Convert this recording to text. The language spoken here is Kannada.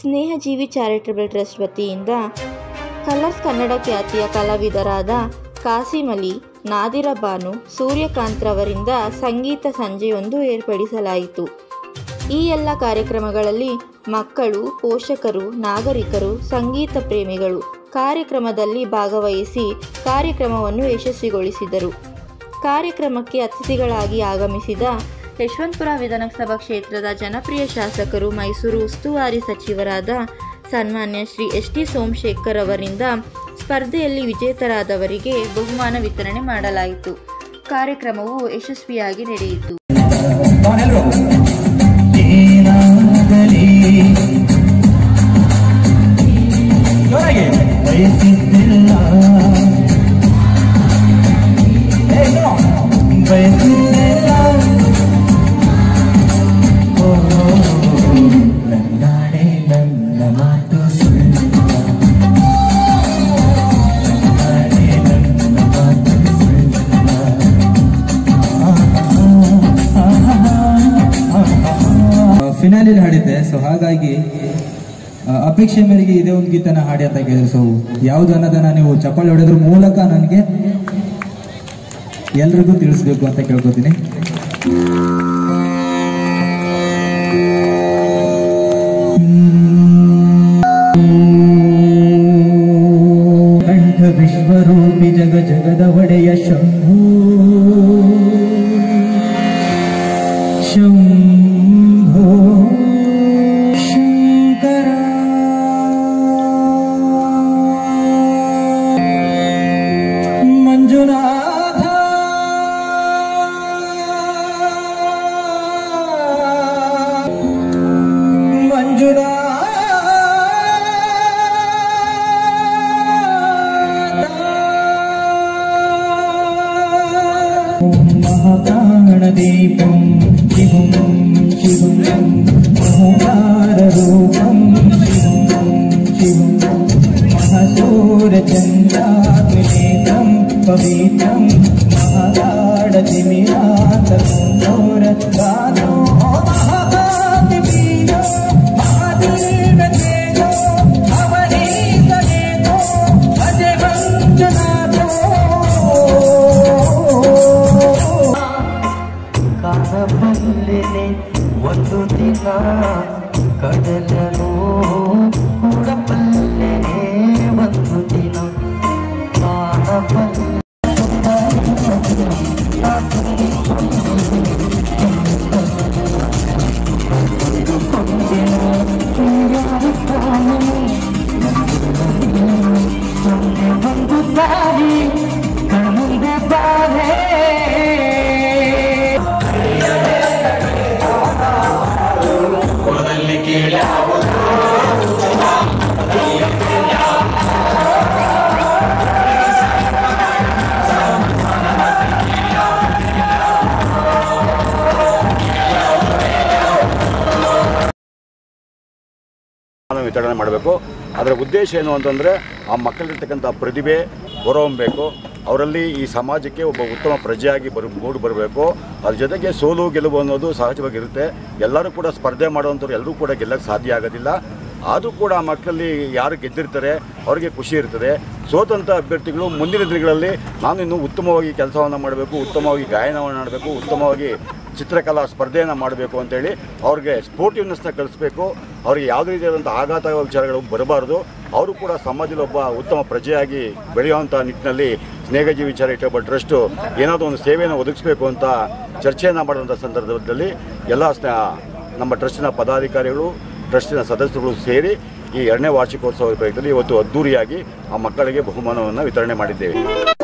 ಸ್ನೇಹಜೀವಿ ಚಾರಿಟಬಲ್ ಟ್ರಸ್ಟ್ ವತಿಯಿಂದ ಕಲರ್ಸ್ ಕನ್ನಡ ಖ್ಯಾತಿಯ ಕಲಾವಿದರಾದ ಕಾಸಿಂ ಅಲಿ ನಾದಿರ ಬಾನು ಸೂರ್ಯಕಾಂತ್ರವರಿಂದ ಸಂಗೀತ ಸಂಜೆಯೊಂದು ಏರ್ಪಡಿಸಲಾಯಿತು ಈ ಎಲ್ಲ ಕಾರ್ಯಕ್ರಮಗಳಲ್ಲಿ ಮಕ್ಕಳು ಪೋಷಕರು ನಾಗರಿಕರು ಸಂಗೀತ ಪ್ರೇಮಿಗಳು ಕಾರ್ಯಕ್ರಮದಲ್ಲಿ ಭಾಗವಹಿಸಿ ಕಾರ್ಯಕ್ರಮವನ್ನು ಯಶಸ್ವಿಗೊಳಿಸಿದರು ಕಾರ್ಯಕ್ರಮಕ್ಕೆ ಅತಿಥಿಗಳಾಗಿ ಆಗಮಿಸಿದ ಯಶವಂತಪುರ ವಿಧಾನಸಭಾ ಕ್ಷೇತ್ರದ ಜನಪ್ರಿಯ ಶಾಸಕರು ಮೈಸೂರು ಉಸ್ತುವಾರಿ ಸಚಿವರಾದ ಸನ್ಮಾನ್ಯ ಶ್ರೀ ಎಸ್ ಟಿ ಸೋಮಶೇಖರ್ ಅವರಿಂದ ಸ್ಪರ್ಧೆಯಲ್ಲಿ ವಿಜೇತರಾದವರಿಗೆ ಬಹುಮಾನ ವಿತರಣೆ ಮಾಡಲಾಯಿತು ಕಾರ್ಯಕ್ರಮವು ಯಶಸ್ವಿಯಾಗಿ ನಡೆಯಿತು ಏನಾಗಲಿ ಜೋರಾಗಿ ಬಯಸಿದ್ದಿಲ್ಲ ಏ, come on. ಬಯಸಿದ್ದಿಲ್ಲ ಓ, ನನ್ನಾಡೆ ನನ್ನ ಮಾತು ಸುಳ್ಳ ನನ್ನಾಡೆ ನನ್ನ ಮಾತು ಸುಳ್ಳ ಫಿನಾಲಿಲ್ ಹಾಡಿದ್ದೆ ಸೊ ಹಾಗಾಗಿ ಆ, ಅಪೇಕ್ಷೆ ಮೇರೆಗೆ ಇದೇ ಒಂದು ಗೀತನ ಹಾಡಿ ಅಂತ ಕೇಳಿದ್ರು ಸೊ ಯಾವುದು ಅನ್ನೋದನ್ನ ನೀವು ಚಪ್ಪಾಳೆ ಹೊಡೆದ್ರ ಮೂಲಕ ನನಗೆ ಎಲ್ರಿಗೂ ತಿಳಿಸ್ಬೇಕು ಅಂತ ಕೇಳ್ಕೊತೀನಿ ಕಂಠ ವಿಶ್ವರೂಪಿ ಜಗ ಜಗದ ಒಡೆಯ ಶಂಭು ಶಂಭೋ ಶಂಕರ ಮಂಜುನಾಥ महाप्राणदीपं शिवं शिवं ओङ्काररूपं शिवं शिवं महसूरचन्द्राग्निनेत्रं पवित्रं महागाढतिमिरातसौरगानो महाकातिवीरो महादेवतेजो अवनीतनेतो अजवञ्चनाथो ಕಾಣಬಲ್ಲೆನೆ ಒಂದು ದಿನ ಕಡಲನು ಕೂಡಬಲ್ಲೆನೆ ಒಂದು ದಿನ ಕಾಣಬಲ್ಲೆ ಒಂದು ಸಾರಿ ಕಣ್ಮುಂದೆ ಬಾರೆ ಬಹುಮಾನ ವಿತರಣೆ ಮಾಡಬೇಕು ಅದರ ಉದ್ದೇಶ ಏನು ಅಂತಂದರೆ ಆ ಮಕ್ಕಳಿರ್ತಕ್ಕಂಥ ಪ್ರತಿಭೆ ಹೊರಹೊಮ್ಮಬೇಕು ಅವರಲ್ಲಿ ಈ ಸಮಾಜಕ್ಕೆ ಒಬ್ಬ ಉತ್ತಮ ಪ್ರಜೆಯಾಗಿ ಬರು ಮೂಡಿ ಬರಬೇಕು ಅದ್ರ ಜೊತೆಗೆ ಸೋಲು ಗೆಲುವು ಅನ್ನೋದು ಸಹಜವಾಗಿರುತ್ತೆ ಎಲ್ಲರೂ ಕೂಡ ಸ್ಪರ್ಧೆ ಮಾಡುವಂಥವ್ರು ಎಲ್ಲರೂ ಕೂಡ ಗೆಲ್ಲಕ್ಕೆ ಸಾಧ್ಯ ಆಗೋದಿಲ್ಲ ಆದರೂ ಕೂಡ ಆ ಮಕ್ಕಳಲ್ಲಿ ಯಾರು ಗೆದ್ದಿರ್ತಾರೆ ಅವರಿಗೆ ಖುಷಿ ಇರ್ತದೆ ಸೋತಂಥ ಅಭ್ಯರ್ಥಿಗಳು ಮುಂದಿನ ದಿನಗಳಲ್ಲಿ ನಾನು ಇನ್ನೂ ಉತ್ತಮವಾಗಿ ಕೆಲಸವನ್ನು ಮಾಡಬೇಕು ಉತ್ತಮವಾಗಿ ಗಾಯನವನ್ನು ಮಾಡಬೇಕು ಉತ್ತಮವಾಗಿ ಚಿತ್ರಕಲಾ ಸ್ಪರ್ಧೆಯನ್ನು ಮಾಡಬೇಕು ಅಂತೇಳಿ ಅವ್ರಿಗೆ ಸ್ಪೋರ್ಟಿವ್ನೆಸ್ನ ಕಲಿಸ್ಬೇಕು ಅವ್ರಿಗೆ ಯಾವುದೇ ರೀತಿಯಾದಂಥ ಆಘಾತ ವಿಚಾರಗಳು ಬರಬಾರ್ದು ಅವರು ಕೂಡ ಸಮಾಜದಲ್ಲಿ ಒಬ್ಬ ಉತ್ತಮ ಪ್ರಜೆಯಾಗಿ ಬೆಳೆಯುವಂಥ ನಿಟ್ಟಿನಲ್ಲಿ ಸ್ನೇಹಜೀವಿ ಚಾರಿಟಬಲ್ ಟ್ರಸ್ಟು ಏನಾದರೂ ಒಂದು ಸೇವೆಯನ್ನು ಒದಗಿಸಬೇಕು ಅಂತ ಚರ್ಚೆಯನ್ನು ಮಾಡುವಂಥ ಸಂದರ್ಭದಲ್ಲಿ ಎಲ್ಲ ಸ್ನೇ ನಮ್ಮ ಟ್ರಸ್ಟಿನ ಪದಾಧಿಕಾರಿಗಳು ಟ್ರಸ್ಟಿನ ಸದಸ್ಯರುಗಳು ಸೇರಿ ಈ ಎರಡನೇ ವಾರ್ಷಿಕೋತ್ಸವ ಪ್ರಯುಕ್ತದಲ್ಲಿ ಇವತ್ತು ಅದ್ದೂರಿಯಾಗಿ ಆ ಮಕ್ಕಳಿಗೆ ಬಹುಮಾನವನ್ನು ವಿತರಣೆ ಮಾಡಿದ್ದೇವೆ